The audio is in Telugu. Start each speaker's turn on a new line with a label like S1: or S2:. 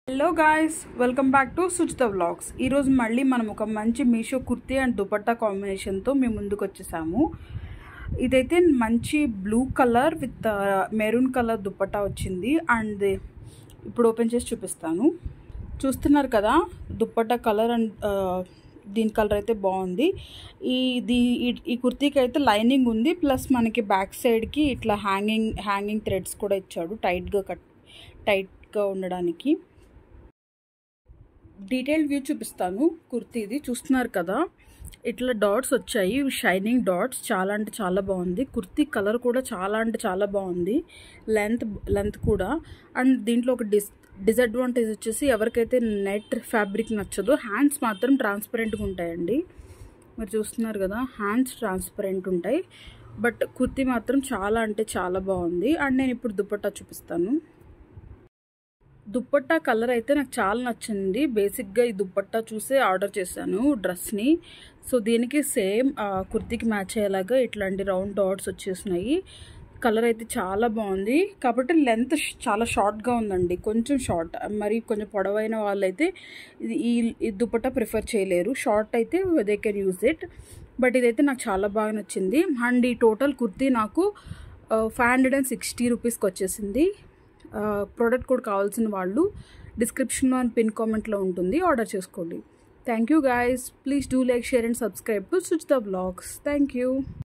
S1: hello guys welcome back to Suchitha vlogs ఈరోజు మళ్ళీ మనం ఒక మంచి మీషో కుర్తీ అండ్ దుపట్టా కాంబినేషన్తో మేము ముందుకు వచ్చేసాము ఇదైతే మంచి blue colour with maroon colour dupatta వచ్చింది అండ్ ఇప్పుడు ఓపెన్ చేసి చూపిస్తాను చూస్తున్నారు కదా దుపట్టా కలర్ అండ్ దీని కలర్ అయితే బాగుంది ఈ దీ ఈ- ఈ కుర్తీకి అయితే లైనింగ్ ఉంది ప్లస్ మనకి బ్యాక్ సైడ్కి ఇట్లా హ్యాంగింగ్ హ్యాంగింగ్ థ్రెడ్స్ కూడా ఇచ్చాడు టైట్గా కట్ టైట్గా ఉండడానికి డీటెయిల్ వ్యూ చూపిస్తాను కుర్తీది చూస్తున్నారు కదా ఇట్లా డాట్స్ వచ్చాయి ఇవి షైనింగ్ డాట్స్ చాలా అంటే చాలా బాగుంది కుర్తీ కలర్ కూడా చాలా అంటే చాలా బాగుంది లెంత్ లెంత్ కూడా అండ్ దీంట్లో ఒక డిస్ డిసడ్వాంటేజ్ వచ్చేసి ఎవరికైతే నెట్ ఫ్యాబ్రిక్ నచ్చదో హ్యాండ్స్ మాత్రం ట్రాన్స్పరెంట్గా ఉంటాయండి మీరు చూస్తున్నారు కదా హ్యాండ్స్ ట్రాన్స్పరెంట్ ఉంటాయి బట్ కుర్తీ మాత్రం చాలా అంటే చాలా బాగుంది అండ్ నేను ఇప్పుడు దుపట్టా చూపిస్తాను దుప్పట్టా కలర్ అయితే నాకు చాలా నచ్చింది బేసిక్గా ఈ దుప్పట్టా చూసే ఆర్డర్ చేశాను డ్రెస్ని సో దీనికి సేమ్ కుర్తీకి మ్యాచ్ అయ్యేలాగా ఇట్లాంటి రౌండ్ డాట్స్ వచ్చేసినాయి కలర్ అయితే చాలా బాగుంది కాబట్టి లెంత్ చాలా షార్ట్గా ఉందండి కొంచెం షార్ట్ మరి కొంచెం పొడవైన వాళ్ళైతే ఇది ఈ ఈ దుపట్టా ప్రిఫర్ చేయలేరు షార్ట్ అయితే they can use it but ఇదైతే నాకు చాలా బాగా నచ్చింది అండ్ ఈ టోటల్ కుర్తీ నాకు ఫైవ్ హండ్రెడ్ అండ్ సిక్స్టీ రూపీస్కి వచ్చేసింది ప్రోడక్ట్ కూడా కావాల్సిన వాళ్ళు డిస్క్రిప్షన్లో అండ్ పిన్ కామెంట్లో ఉంటుంది ఆర్డర్ చేసుకోండి thank you guys please do like share and subscribe to Suchitha blogs thank you